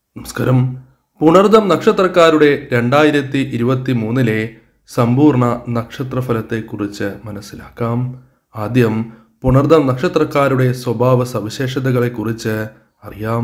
നമസ്കാരം പുണർദം നക്ഷത്രക്കാരുടെ രണ്ടായിരത്തി ഇരുപത്തി മൂന്നിലെ സമ്പൂർണ്ണ നക്ഷത്രഫലത്തെക്കുറിച്ച് മനസ്സിലാക്കാം ആദ്യം പുണർദം നക്ഷത്രക്കാരുടെ സ്വഭാവ സവിശേഷതകളെക്കുറിച്ച് അറിയാം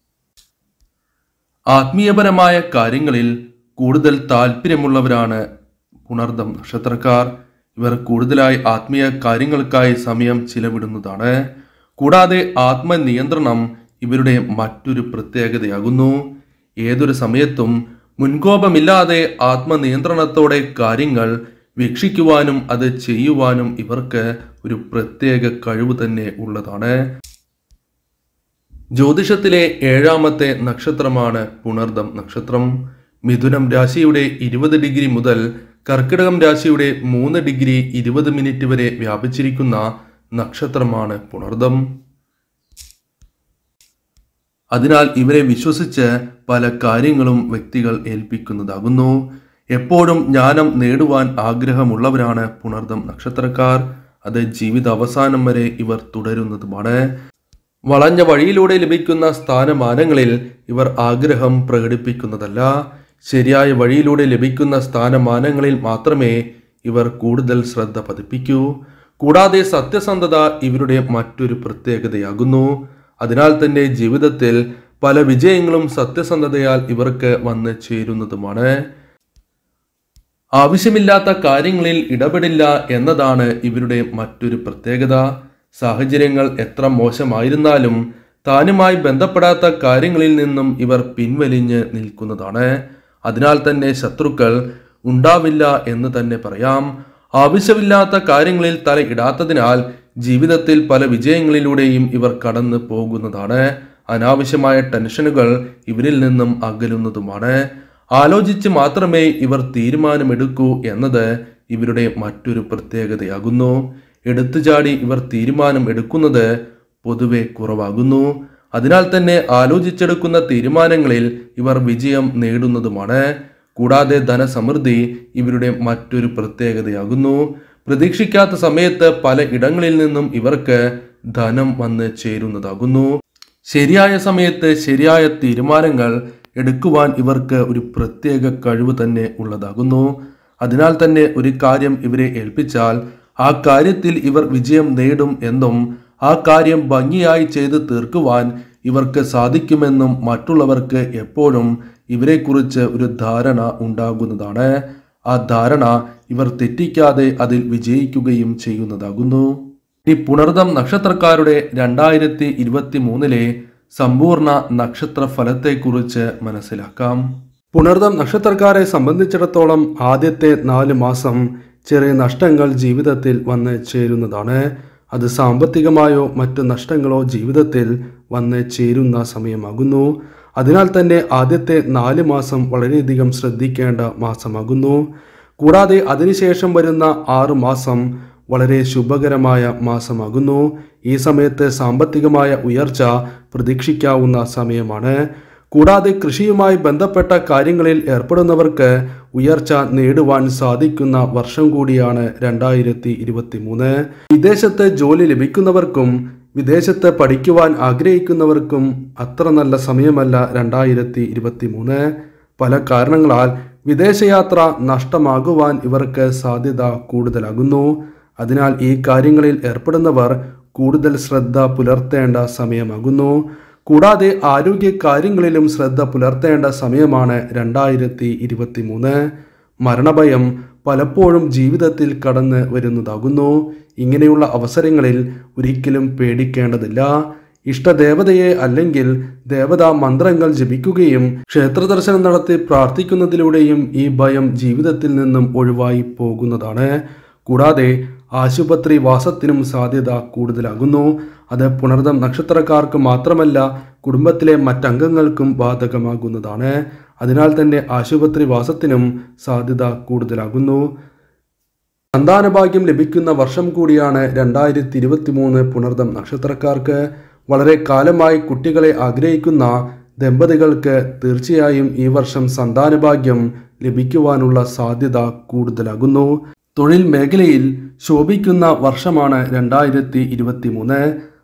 ആത്മീയപരമായ കാര്യങ്ങളിൽ കൂടുതൽ താല്പര്യമുള്ളവരാണ് പുണർദം നക്ഷത്രക്കാർ ഇവർ കൂടുതലായി ആത്മീയ കാര്യങ്ങൾക്കായി സമയം ചിലവിടുന്നതാണ് കൂടാതെ ആത്മനിയന്ത്രണം ഇവരുടെ മറ്റൊരു പ്രത്യേകതയാകുന്നു ഏതൊരു സമയത്തും മുൻകോപമില്ലാതെ ആത്മനിയന്ത്രണത്തോടെ കാര്യങ്ങൾ വീക്ഷിക്കുവാനും അത് ചെയ്യുവാനും ഇവർക്ക് ഒരു പ്രത്യേക കഴിവ് തന്നെ ഉള്ളതാണ് ജ്യോതിഷത്തിലെ ഏഴാമത്തെ നക്ഷത്രമാണ് പുണർദം നക്ഷത്രം മിഥുനം രാശിയുടെ ഇരുപത് ഡിഗ്രി മുതൽ കർക്കിടകം രാശിയുടെ മൂന്ന് ഡിഗ്രി ഇരുപത് മിനിറ്റ് വരെ വ്യാപിച്ചിരിക്കുന്ന നക്ഷത്രമാണ് പുണർദം അതിനാൽ ഇവരെ വിശ്വസിച്ച് പല കാര്യങ്ങളും വ്യക്തികൾ ഏൽപ്പിക്കുന്നതാകുന്നു എപ്പോഴും ജ്ഞാനം നേടുവാൻ ആഗ്രഹമുള്ളവരാണ് പുണർദം നക്ഷത്രക്കാർ അത് ജീവിത അവസാനം വരെ ഇവർ തുടരുന്നതുമാണ് വളഞ്ഞ വഴിയിലൂടെ ലഭിക്കുന്ന സ്ഥാനമാനങ്ങളിൽ ഇവർ ആഗ്രഹം പ്രകടിപ്പിക്കുന്നതല്ല ശരിയായ വഴിയിലൂടെ ലഭിക്കുന്ന സ്ഥാനമാനങ്ങളിൽ മാത്രമേ ഇവർ കൂടുതൽ ശ്രദ്ധ പതിപ്പിക്കൂ കൂടാതെ സത്യസന്ധത ഇവരുടെ മറ്റൊരു പ്രത്യേകതയാകുന്നു അതിനാൽ തന്നെ ജീവിതത്തിൽ പല വിജയങ്ങളും സത്യസന്ധതയാൽ ഇവർക്ക് വന്ന് ചേരുന്നതുമാണ് ആവശ്യമില്ലാത്ത കാര്യങ്ങളിൽ ഇടപെടില്ല എന്നതാണ് ഇവരുടെ മറ്റൊരു പ്രത്യേകത സാഹചര്യങ്ങൾ എത്ര മോശമായിരുന്നാലും താനുമായി ബന്ധപ്പെടാത്ത കാര്യങ്ങളിൽ നിന്നും ഇവർ പിൻവലിഞ്ഞ് നിൽക്കുന്നതാണ് അതിനാൽ തന്നെ ശത്രുക്കൾ ഉണ്ടാവില്ല എന്ന് തന്നെ പറയാം ആവശ്യമില്ലാത്ത കാര്യങ്ങളിൽ തല ഇടാത്തതിനാൽ ജീവിതത്തിൽ പല വിജയങ്ങളിലൂടെയും ഇവർ കടന്നു പോകുന്നതാണ് അനാവശ്യമായ ടെൻഷനുകൾ ഇവരിൽ നിന്നും അകലുന്നതുമാണ് ആലോചിച്ച് മാത്രമേ ഇവർ തീരുമാനമെടുക്കൂ എന്നത് ഇവരുടെ മറ്റൊരു പ്രത്യേകതയാകുന്നു എടുത്തുചാടി ഇവർ തീരുമാനം എടുക്കുന്നത് പൊതുവെ കുറവാകുന്നു അതിനാൽ തന്നെ ആലോചിച്ചെടുക്കുന്ന തീരുമാനങ്ങളിൽ ഇവർ വിജയം നേടുന്നതുമാണ് കൂടാതെ ധനസമൃദ്ധി ഇവരുടെ മറ്റൊരു പ്രത്യേകതയാകുന്നു പ്രതീക്ഷിക്കാത്ത സമയത്ത് പല ഇടങ്ങളിൽ നിന്നും ഇവർക്ക് ധനം വന്ന് ചേരുന്നതാകുന്നു ശരിയായ സമയത്ത് ശരിയായ തീരുമാനങ്ങൾ എടുക്കുവാൻ ഇവർക്ക് ഒരു പ്രത്യേക കഴിവ് തന്നെ ഉള്ളതാകുന്നു അതിനാൽ തന്നെ ഒരു കാര്യം ഇവരെ ഏൽപ്പിച്ചാൽ ആ കാര്യത്തിൽ ഇവർ വിജയം നേടും എന്നും ആ കാര്യം ഭംഗിയായി ചെയ്ത് തീർക്കുവാൻ ഇവർക്ക് സാധിക്കുമെന്നും മറ്റുള്ളവർക്ക് എപ്പോഴും ഇവരെക്കുറിച്ച് ഒരു ധാരണ ഉണ്ടാകുന്നതാണ് ആ ധാരണ ഇവർ തെറ്റിക്കാതെ അതിൽ വിജയിക്കുകയും ചെയ്യുന്നതാകുന്നു ഈ പുണർദം നക്ഷത്രക്കാരുടെ രണ്ടായിരത്തി ഇരുപത്തി മൂന്നിലെ സമ്പൂർണ്ണ നക്ഷത്ര ഫലത്തെക്കുറിച്ച് മനസ്സിലാക്കാം പുണർദം നക്ഷത്രക്കാരെ സംബന്ധിച്ചിടത്തോളം ആദ്യത്തെ നാല് മാസം ചെറിയ നഷ്ടങ്ങൾ ജീവിതത്തിൽ വന്ന് ചേരുന്നതാണ് അത് സാമ്പത്തികമായോ മറ്റ് നഷ്ടങ്ങളോ ജീവിതത്തിൽ വന്ന് ചേരുന്ന സമയമാകുന്നു അതിനാൽ തന്നെ ആദ്യത്തെ നാല് മാസം വളരെയധികം ശ്രദ്ധിക്കേണ്ട മാസമാകുന്നു കൂടാതെ അതിനുശേഷം വരുന്ന ആറ് മാസം വളരെ ശുഭകരമായ മാസമാകുന്നു ഈ സമയത്ത് സാമ്പത്തികമായ ഉയർച്ച പ്രതീക്ഷിക്കാവുന്ന സമയമാണ് കൂടാതെ കൃഷിയുമായി ബന്ധപ്പെട്ട കാര്യങ്ങളിൽ ഏർപ്പെടുന്നവർക്ക് ഉയർച്ച നേടുവാൻ സാധിക്കുന്ന വർഷം കൂടിയാണ് രണ്ടായിരത്തി ഇരുപത്തി മൂന്ന് വിദേശത്ത് ജോലി ലഭിക്കുന്നവർക്കും വിദേശത്ത് പഠിക്കുവാൻ ആഗ്രഹിക്കുന്നവർക്കും അത്ര നല്ല സമയമല്ല രണ്ടായിരത്തി ഇരുപത്തി മൂന്ന് പല കാരണങ്ങളാൽ വിദേശയാത്ര നഷ്ടമാകുവാൻ ഇവർക്ക് സാധ്യത കൂടുതലാകുന്നു അതിനാൽ ഈ കാര്യങ്ങളിൽ ഏർപ്പെടുന്നവർ കൂടുതൽ ശ്രദ്ധ പുലർത്തേണ്ട സമയമാകുന്നു കൂടാതെ ആരോഗ്യ കാര്യങ്ങളിലും ശ്രദ്ധ പുലർത്തേണ്ട സമയമാണ് രണ്ടായിരത്തി ഇരുപത്തി മൂന്ന് മരണഭയം പലപ്പോഴും ജീവിതത്തിൽ കടന്ന് വരുന്നതാകുന്നു ഇങ്ങനെയുള്ള അവസരങ്ങളിൽ ഒരിക്കലും പേടിക്കേണ്ടതില്ല ഇഷ്ടദേവതയെ അല്ലെങ്കിൽ ദേവതാ മന്ത്രങ്ങൾ ജപിക്കുകയും ക്ഷേത്ര ദർശനം നടത്തി പ്രാർത്ഥിക്കുന്നതിലൂടെയും ഈ ഭയം ജീവിതത്തിൽ നിന്നും ഒഴിവായി പോകുന്നതാണ് കൂടാതെ ആശുപത്രി വാസത്തിനും സാധ്യത കൂടുതലാകുന്നു അത് പുണർദം നക്ഷത്രക്കാർക്ക് മാത്രമല്ല കുടുംബത്തിലെ മറ്റംഗങ്ങൾക്കും ബാധകമാകുന്നതാണ് അതിനാൽ തന്നെ ആശുപത്രി വാസത്തിനും സാധ്യത കൂടുതലാകുന്നു സന്താനഭാഗ്യം ലഭിക്കുന്ന വർഷം കൂടിയാണ് രണ്ടായിരത്തി ഇരുപത്തി മൂന്ന് പുണർദം നക്ഷത്രക്കാർക്ക് വളരെ കാലമായി കുട്ടികളെ ആഗ്രഹിക്കുന്ന ദമ്പതികൾക്ക് തീർച്ചയായും ഈ വർഷം സന്താനഭാഗ്യം ലഭിക്കുവാനുള്ള സാധ്യത കൂടുതലാകുന്നു തൊഴിൽ മേഖലയിൽ ശോഭിക്കുന്ന വർഷമാണ് രണ്ടായിരത്തി ഇരുപത്തി മൂന്ന്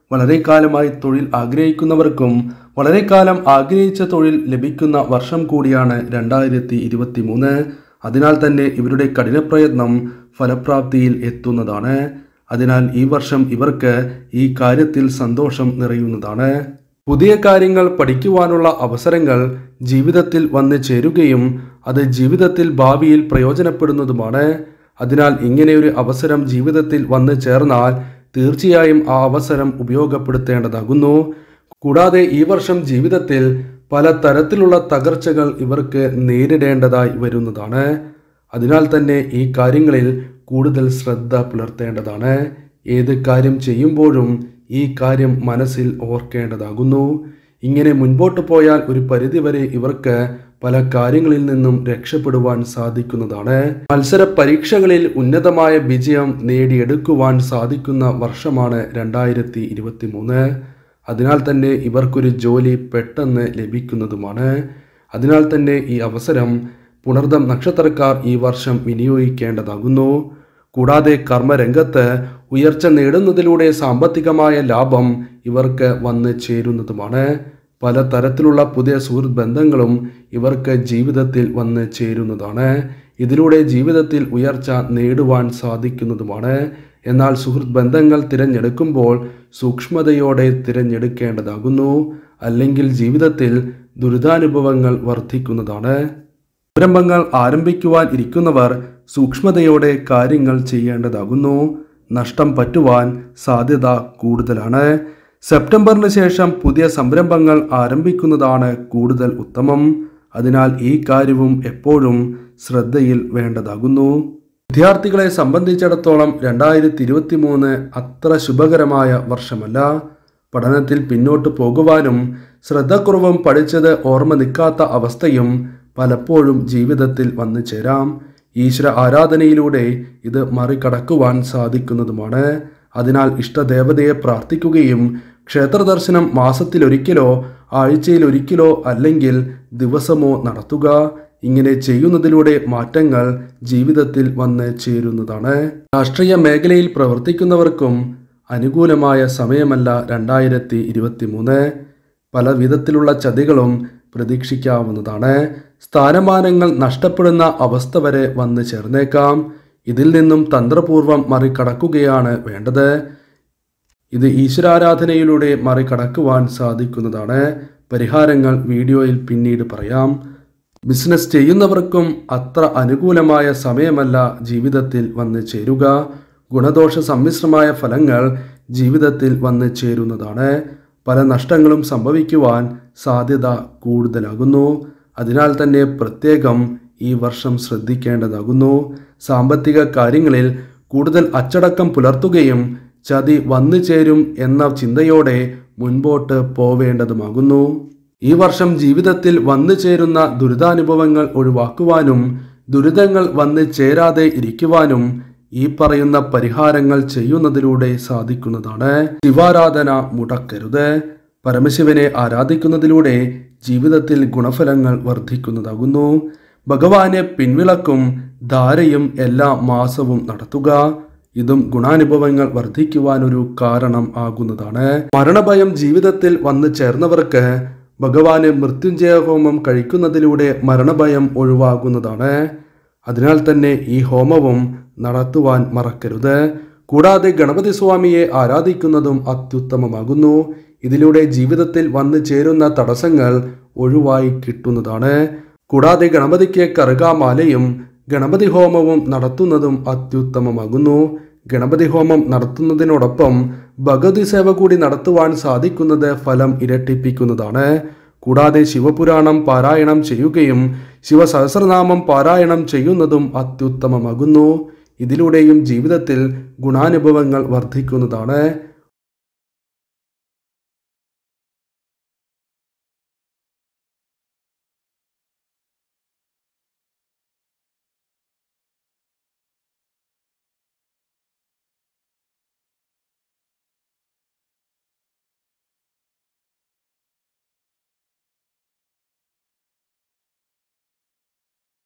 വളരെ കാലമായി തൊഴിൽ ആഗ്രഹിക്കുന്നവർക്കും വളരെ കാലം ആഗ്രഹിച്ച തൊഴിൽ ലഭിക്കുന്ന വർഷം കൂടിയാണ് രണ്ടായിരത്തി ഇരുപത്തി മൂന്ന് അതിനാൽ തന്നെ ഇവരുടെ കഠിനപ്രയത്നം ഫലപ്രാപ്തിയിൽ എത്തുന്നതാണ് അതിനാൽ ഈ വർഷം ഇവർക്ക് ഈ കാര്യത്തിൽ സന്തോഷം നിറയുന്നതാണ് പുതിയ കാര്യങ്ങൾ പഠിക്കുവാനുള്ള അവസരങ്ങൾ ജീവിതത്തിൽ വന്നു ചേരുകയും അത് ജീവിതത്തിൽ ഭാവിയിൽ പ്രയോജനപ്പെടുന്നതുമാണ് അതിനാൽ ഇങ്ങനെയൊരു അവസരം ജീവിതത്തിൽ വന്നു ചേർന്നാൽ തീർച്ചയായും ആ അവസരം ഉപയോഗപ്പെടുത്തേണ്ടതാകുന്നു കൂടാതെ ഈ വർഷം ജീവിതത്തിൽ പല തരത്തിലുള്ള തകർച്ചകൾ ഇവർക്ക് നേരിടേണ്ടതായി വരുന്നതാണ് അതിനാൽ തന്നെ ഈ കാര്യങ്ങളിൽ കൂടുതൽ ശ്രദ്ധ പുലർത്തേണ്ടതാണ് ഏത് കാര്യം ചെയ്യുമ്പോഴും ഈ കാര്യം മനസ്സിൽ ഓർക്കേണ്ടതാകുന്നു ഇങ്ങനെ മുൻപോട്ട് പോയാൽ ഒരു പരിധിവരെ ഇവർക്ക് പല കാര്യങ്ങളിൽ നിന്നും രക്ഷപ്പെടുവാൻ സാധിക്കുന്നതാണ് മത്സര പരീക്ഷകളിൽ ഉന്നതമായ വിജയം നേടിയെടുക്കുവാൻ സാധിക്കുന്ന വർഷമാണ് രണ്ടായിരത്തി ഇരുപത്തി മൂന്ന് അതിനാൽ തന്നെ ഇവർക്കൊരു ജോലി പെട്ടെന്ന് ലഭിക്കുന്നതുമാണ് അതിനാൽ തന്നെ ഈ അവസരം പുണർദം നക്ഷത്രക്കാർ ഈ വർഷം വിനിയോഗിക്കേണ്ടതാകുന്നു കൂടാതെ കർമ്മരംഗത്ത് ഉയർച്ച നേടുന്നതിലൂടെ സാമ്പത്തികമായ ലാഭം ഇവർക്ക് വന്ന് ചേരുന്നതുമാണ് പല തരത്തിലുള്ള പുതിയ സുഹൃത്ത് ബന്ധങ്ങളും ഇവർക്ക് ജീവിതത്തിൽ വന്ന് ചേരുന്നതാണ് ഇതിലൂടെ ജീവിതത്തിൽ ഉയർച്ച നേടുവാൻ സാധിക്കുന്നതുമാണ് എന്നാൽ സുഹൃത്ത് ബന്ധങ്ങൾ തിരഞ്ഞെടുക്കുമ്പോൾ സൂക്ഷ്മതയോടെ തിരഞ്ഞെടുക്കേണ്ടതാകുന്നു അല്ലെങ്കിൽ ജീവിതത്തിൽ ദുരിതാനുഭവങ്ങൾ വർദ്ധിക്കുന്നതാണ് സംരംഭങ്ങൾ ആരംഭിക്കുവാൻ ഇരിക്കുന്നവർ സൂക്ഷ്മതയോടെ കാര്യങ്ങൾ ചെയ്യേണ്ടതാകുന്നു നഷ്ടം പറ്റുവാൻ സാധ്യത കൂടുതലാണ് സെപ്റ്റംബറിന് ശേഷം പുതിയ സംരംഭങ്ങൾ ആരംഭിക്കുന്നതാണ് കൂടുതൽ ഉത്തമം അതിനാൽ ഈ കാര്യവും എപ്പോഴും ശ്രദ്ധയിൽ വേണ്ടതാകുന്നു വിദ്യാർത്ഥികളെ സംബന്ധിച്ചിടത്തോളം രണ്ടായിരത്തി ഇരുപത്തി മൂന്ന് അത്ര ശുഭകരമായ വർഷമല്ല പഠനത്തിൽ പിന്നോട്ട് പോകുവാനും ശ്രദ്ധക്കുറവും പഠിച്ചത് ഓർമ്മ നിൽക്കാത്ത അവസ്ഥയും പലപ്പോഴും ജീവിതത്തിൽ വന്നു ചേരാം ഈശ്വര ആരാധനയിലൂടെ ഇത് മറികടക്കുവാൻ സാധിക്കുന്നതുമാണ് അതിനാൽ ഇഷ്ടദേവതയെ പ്രാർത്ഥിക്കുകയും ക്ഷേത്രദർശനം മാസത്തിലൊരിക്കലോ ആഴ്ചയിലൊരിക്കലോ അല്ലെങ്കിൽ ദിവസമോ നടത്തുക ഇങ്ങനെ ചെയ്യുന്നതിലൂടെ മാറ്റങ്ങൾ ജീവിതത്തിൽ വന്ന് ചേരുന്നതാണ് രാഷ്ട്രീയ മേഖലയിൽ പ്രവർത്തിക്കുന്നവർക്കും അനുകൂലമായ സമയമല്ല രണ്ടായിരത്തി ഇരുപത്തി മൂന്ന് പല വിധത്തിലുള്ള ചതികളും പ്രതീക്ഷിക്കാവുന്നതാണ് സ്ഥാനമാനങ്ങൾ നഷ്ടപ്പെടുന്ന അവസ്ഥ വരെ വന്നു ചേർന്നേക്കാം ഇതിൽ നിന്നും തന്ത്രപൂർവം മറികടക്കുകയാണ് വേണ്ടത് ഇത് ഈശ്വരാരാധനയിലൂടെ മറികടക്കുവാൻ സാധിക്കുന്നതാണ് പരിഹാരങ്ങൾ വീഡിയോയിൽ പിന്നീട് പറയാം ബിസിനസ് ചെയ്യുന്നവർക്കും അത്ര അനുകൂലമായ സമയമല്ല ജീവിതത്തിൽ വന്നു ചേരുക ഗുണദോഷ സമ്മിശ്രമായ ഫലങ്ങൾ ജീവിതത്തിൽ വന്നു ചേരുന്നതാണ് പല നഷ്ടങ്ങളും സംഭവിക്കുവാൻ സാധ്യത കൂടുതലാകുന്നു അതിനാൽ തന്നെ പ്രത്യേകം ഈ വർഷം ശ്രദ്ധിക്കേണ്ടതാകുന്നു സാമ്പത്തിക കാര്യങ്ങളിൽ കൂടുതൽ അച്ചടക്കം പുലർത്തുകയും ചതി വന്നു ചേരും എന്ന ചിന്തയോടെ മുൻപോട്ട് പോവേണ്ടതുമാകുന്നു ഈ വർഷം ജീവിതത്തിൽ വന്നു ചേരുന്ന ദുരിതാനുഭവങ്ങൾ ഒഴിവാക്കുവാനും ദുരിതങ്ങൾ വന്നു ചേരാതെ ഇരിക്കുവാനും ഈ പറയുന്ന പരിഹാരങ്ങൾ ചെയ്യുന്നതിലൂടെ സാധിക്കുന്നതാണ് ശിവാരാധന മുടക്കരുത് പരമശിവനെ ആരാധിക്കുന്നതിലൂടെ ജീവിതത്തിൽ ഗുണഫലങ്ങൾ വർദ്ധിക്കുന്നതാകുന്നു ഭഗവാനെ പിൻവിളക്കും ധാരയും എല്ലാ മാസവും നടത്തുക ഇതും ഗുണാനുഭവങ്ങൾ വർദ്ധിക്കുവാനൊരു കാരണം ആകുന്നതാണ് മരണഭയം ജീവിതത്തിൽ വന്നു ചേർന്നവർക്ക് ഭഗവാന് മൃത്യുഞ്ജയ ഹോമം കഴിക്കുന്നതിലൂടെ മരണഭയം ഒഴിവാകുന്നതാണ് അതിനാൽ തന്നെ ഈ ഹോമവും നടത്തുവാൻ മറക്കരുത് കൂടാതെ ഗണപതി സ്വാമിയെ ആരാധിക്കുന്നതും അത്യുത്തമമാകുന്നു ഇതിലൂടെ ജീവിതത്തിൽ വന്നു ചേരുന്ന തടസ്സങ്ങൾ ഒഴിവായി കിട്ടുന്നതാണ് കൂടാതെ ഗണപതിക്ക് കറുകാമാലയും ഗണപതി ഹോമവും നടത്തുന്നതും അത്യുത്തമമാകുന്നു ഗണപതി ഹോമം നടത്തുന്നതിനോടൊപ്പം ഭഗവതി സേവ കൂടി നടത്തുവാൻ സാധിക്കുന്നത് ഫലം ഇരട്ടിപ്പിക്കുന്നതാണ് കൂടാതെ ശിവപുരാണം പാരായണം ചെയ്യുകയും ശിവസഹസ്രനാമം പാരായണം ചെയ്യുന്നതും അത്യുത്തമമാകുന്നു ഇതിലൂടെയും ജീവിതത്തിൽ ഗുണാനുഭവങ്ങൾ വർദ്ധിക്കുന്നതാണ്